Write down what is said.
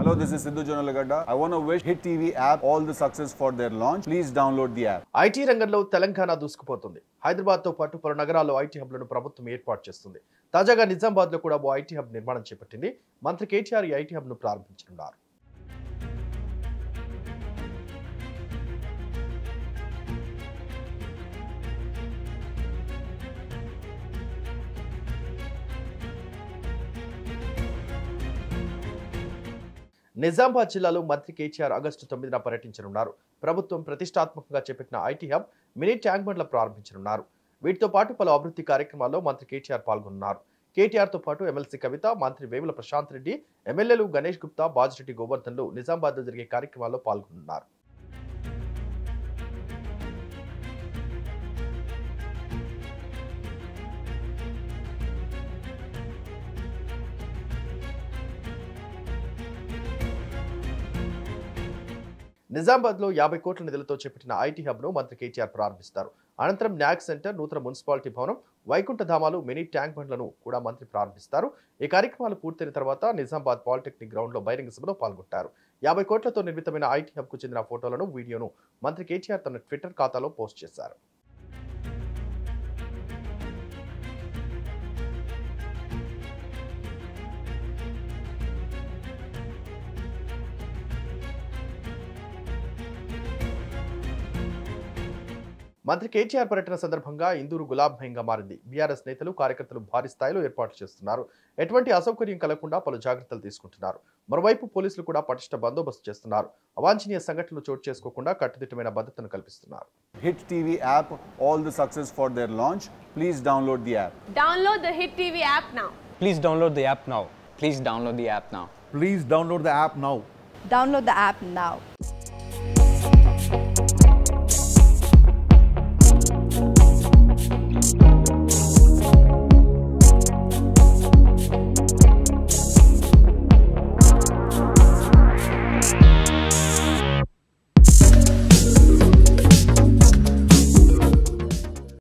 Hello, this is Sidhu Jonalagada. I want to wish Hit TV app all the success for their launch. Please download the app. IT రంగంలో తెలంగాణ దూసుకుపోతుంది హైదరాబాద్తో పాటు పలు నగరాల్లో IT హబ్లను ప్రభుత్వం ఏర్పాటు చేస్తుంది తాజాగా నిజామాబాద్లో కూడా ఓ ఐటీ హబ్ నిర్మాణం చేపట్టింది మంత్రి కేటీఆర్ ఈ ఐటీ హబ్ను ప్రారంభించనున్నారు నిజామాబాద్ జిల్లాలో మంత్రి కేటీఆర్ ఆగస్టు తొమ్మిదిన పర్యటించనున్నారు ప్రభుత్వం ప్రతిష్టాత్మకంగా చేపట్టిన ఐటీ హబ్ మినీ ట్యాంక్ బండ్ల ప్రారంభించనున్నారు వీటితో పాటు పలు అభివృద్ధి కార్యక్రమాల్లో మంత్రి కేటీఆర్ పాల్గొన్నారు కేటీఆర్తో పాటు ఎమ్మెల్సీ కవిత మంత్రి వేముల ప్రశాంత్ రెడ్డి ఎమ్మెల్యేలు గణేష్ గుప్తా బాజిరెడ్డి గోవర్ధన్లు నిజామాబాద్లో జరిగే కార్యక్రమాల్లో పాల్గొనున్నారు నిజామాబాద్లో యాభై కోట్ల నిధులతో చేపట్టిన ఐటీ హబ్ను మంత్రి కేటీఆర్ ప్రారంభిస్తారు అనంతరం న్యాక్ సెంటర్ నూతన మున్సిపాలిటీ భవనం వైకుంఠధామాలు మినీ ట్యాంక్ బండ్లను కూడా మంత్రి ప్రారంభిస్తారు ఈ కార్యక్రమాలు పూర్తయిన తర్వాత నిజామాబాద్ పాలిటెక్నిక్ గ్రౌండ్లో బహిరంగ సభలో పాల్గొంటారు యాభై కోట్లతో నిర్మితమైన ఐటీ హబ్కు చెందిన ఫోటోలను వీడియోను మంత్రి కేటీఆర్ తన ట్విట్టర్ ఖాతాలో పోస్ట్ చేశారు మంత్రి కేటీఆర్ పర్యటన సందర్భంగా ఇందూరు గులాబమయంగా మారింది బీఆర్ఎస్ నేతలు కార్యకర్తలు భారీ స్థాయిలో ఏర్పాటు చేస్తున్నారు ఎటువంటి అసౌకర్యం కలగకుండా పలు జాగ్రత్తలు తీసుకుంటున్నారు మరోవైపు పోలీసులు కూడా పటిష్ట బందోబస్తు చేస్తున్నారు అవాంఛనీయ సంఘటనలు చోటు చేసుకోకుండా కట్టుదిట్టమైన భద్రతను కల్పిస్తున్నారు Hit TV app all the success for their launch. Please download the app. Download the Hit TV app now. Please download the app now. Please download the app now. Please download the app now. Download the app now.